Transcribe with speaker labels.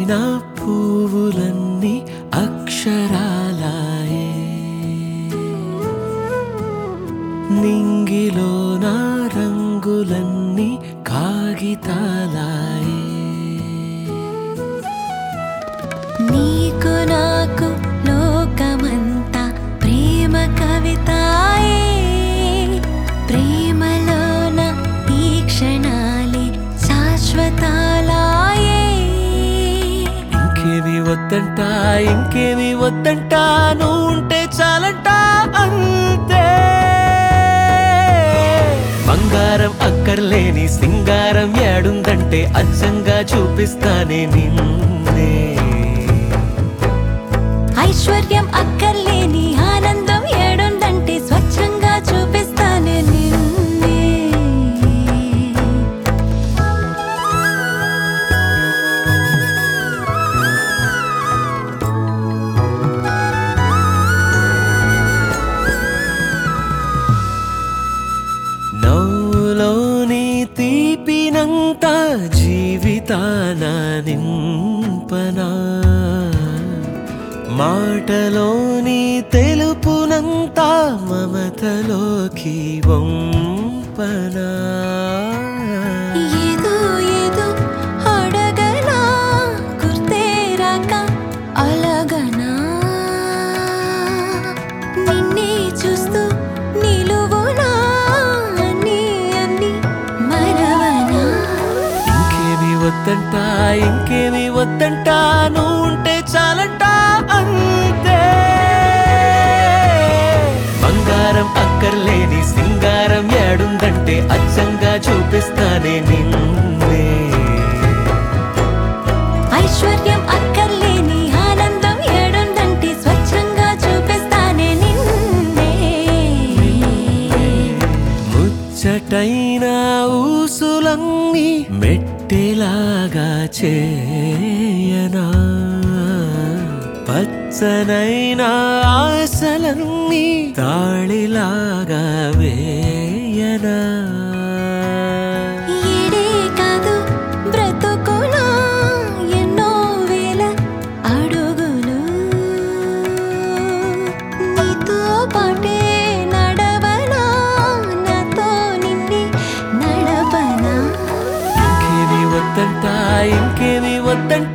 Speaker 1: నా పువ్వులన్నీ అక్షరాలాయే నింగిలో నా రంగులన్నీ కాగితాలాయే
Speaker 2: నీకు నాకు లోకమంతా ప్రేమ కవితాయే ప్రేమలోన ఈ క్షణాలే శాశ్వతాలాయే
Speaker 1: ఇంకేమి వద్దంట ఇంకేమి వద్దంట నువ్వు ఉంటే చాలంట అంతే బంగారం అక్కర్లేని సింగారం ఏడుందంటే అచ్చంగా చూపిస్తానే నిన్నే
Speaker 2: ఐశ్వర్యం అక్కర్లేని ఆనందం ఏడుందంటే స్వచ్ఛంగా చూపిస్తాను నిన్నే
Speaker 1: నవ్వులోని తీపినంత జీవితాన నింపనా మాటలోని తెలుపునంత మమతలోకి వంపనా
Speaker 2: ఏదో ఏదో అడగనా గుర్తే రాక అలగనా నిన్నే చూస్తూ నిలువునా అన్ని అన్ని మరవనా
Speaker 1: ఇంకేమి వద్దంట ఇంకేమి వద్దంట నువ్వు ఉంటే చాలంట అంతే బంగారం అక్కర్లేని సింగారం ఏడుందంటే అచ్చంగా చూపిస్తానే నిన్నే
Speaker 2: ఐశ్వర్యం అక్కర్లేని ఆనందం ఏడుందంటే స్వచ్ఛంగా చూపిస్తానే నిన్నే
Speaker 1: ముచ్చటైన ఊసులన్నీ మెట్టెలాగా చేయనా పచ్చనైన ఆశలన్నీ తాళిలాగా వేయనా
Speaker 2: ఏడే కాదు బ్రతుకునా ఎన్నో వేల అడుగులు నీతో పాటే నడవనా నాతో నిన్నే నడపనా
Speaker 1: ఇంకేమి వద్దంట ఇంకేమి వద్దంట